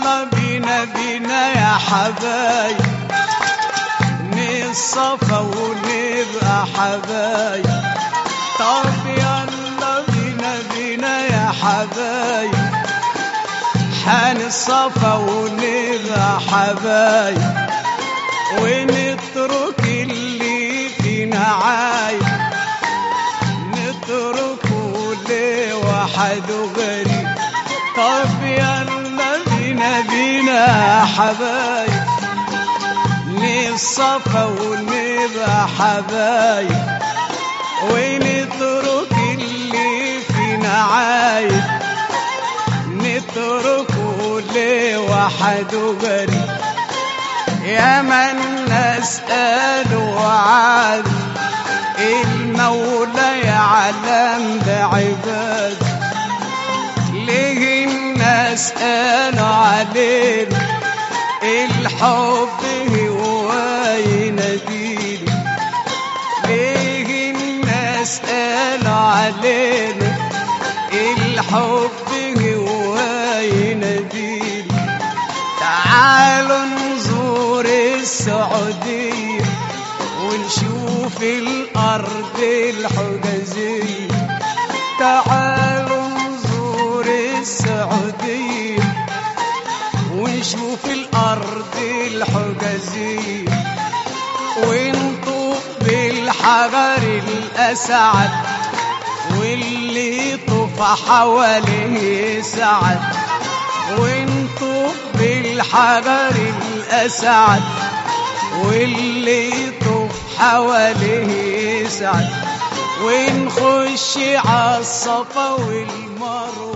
يلا بينا بينا يا حبايب نصفى ونبقى حبايب طب يلا بينا بينا يا حبايب حنصفى ونبقى حبايب ونترك اللي فينا عايب نتركه لوحد غريب طب يلا بينا بينا يا حبايب نصفى ونبقى حبايب ونترك اللي فينا عايب نتركه لوحد غريب يا من نسأله عاد المولى يعلم بعباد ليه الناس قالوا علينا الحب هو يناديني ليه الناس قالوا علينا الحب هو يناديني تعالوا نزور السعودية ونشوف الأرض الحجازية تعالوا نزور السعودية ونشوف الأرض الحجازية ونطوف بالحجر الأسعد واللي طوف حواليه سعد ونطوف بالحجر الأسعد واللي يطوف حواليه سعد ونخش عالصفا والمروة